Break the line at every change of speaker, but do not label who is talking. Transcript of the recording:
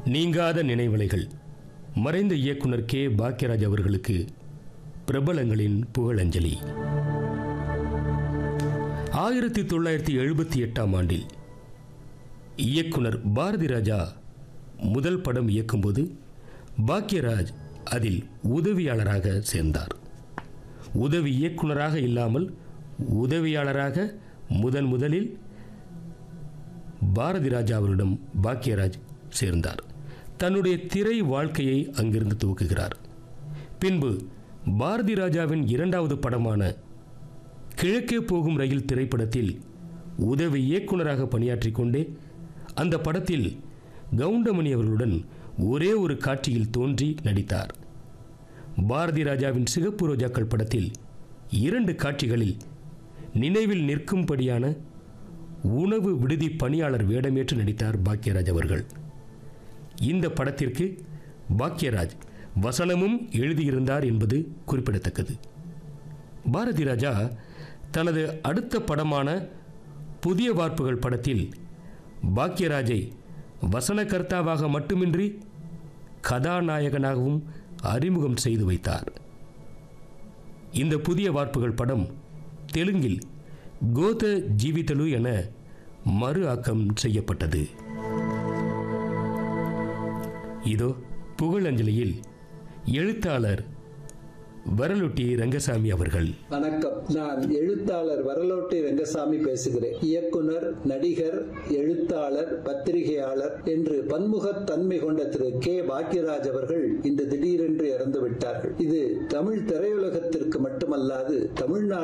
நீங்காத நினைவலைகள் மறைந்த இயக்குனர் கே பாக்யராஜ் அவர்களுக்கு பிரபலங்களின் புகழஞ்சலி ஆயிரத்தி தொள்ளாயிரத்தி எழுபத்தி எட்டாம் ஆண்டில் இயக்குனர் பாரதி ராஜா முதல் படம் இயக்கும்போது பாக்யராஜ் அதில் உதவியாளராக சேர்ந்தார் உதவி இயக்குனராக இல்லாமல் உதவியாளராக முதன் முதலில் பாரதி ராஜா அவரிடம் பாக்யராஜ் சேர்ந்தார் தன்னுடைய திரை வாழ்க்கையை அங்கிருந்து துவக்குகிறார் பின்பு பாரதி ராஜாவின் இரண்டாவது படமான கிழக்கே போகும் ரயில் திரைப்படத்தில் உதவி இயக்குனராக பணியாற்றிக் கொண்டே அந்த படத்தில் கவுண்டமணி அவர்களுடன் ஒரே ஒரு காட்சியில் தோன்றி நடித்தார் பாரதி ராஜாவின் சிகப்பு ரோஜாக்கள் படத்தில் இரண்டு காட்சிகளில் நினைவில் நிற்கும்படியான உணவு விடுதி பணியாளர் வேடமேற்று நடித்தார் பாக்யராஜ் அவர்கள் இந்த படத்திற்கு பாக்யராஜ் வசனமும் எழுதியிருந்தார் என்பது குறிப்பிடத்தக்கது பாரதி ராஜா தனது அடுத்த படமான புதிய வார்ப்புகள் படத்தில் பாக்யராஜை வசனகர்த்தாவாக மட்டுமின்றி கதாநாயகனாகவும் அறிமுகம் செய்து வைத்தார் இந்த புதிய வார்ப்புகள் படம் தெலுங்கில் கோத ஜீவிதலு என மறு ஆக்கம் செய்யப்பட்டது இதோ புகழஞ்சலியில் எழுத்தாளர் வரலொட்டி ரங்கசாமி அவர்கள்
வணக்கம் நான் எழுத்தாளர் வரலோட்டி ரங்கசாமி பேசுகிறேன் இயக்குனர் நடிகர் எழுத்தாளர் பத்திரிகையாளர் என்று பன்முகத்தன்மை கொண்ட திரு கே பாக்யராஜ் அவர்கள் இந்த திடீரென்று இறந்து விட்டார்கள் இது தமிழ் திரையுலகத்திற்கு மட்டுமல்லாது தமிழ்நாடு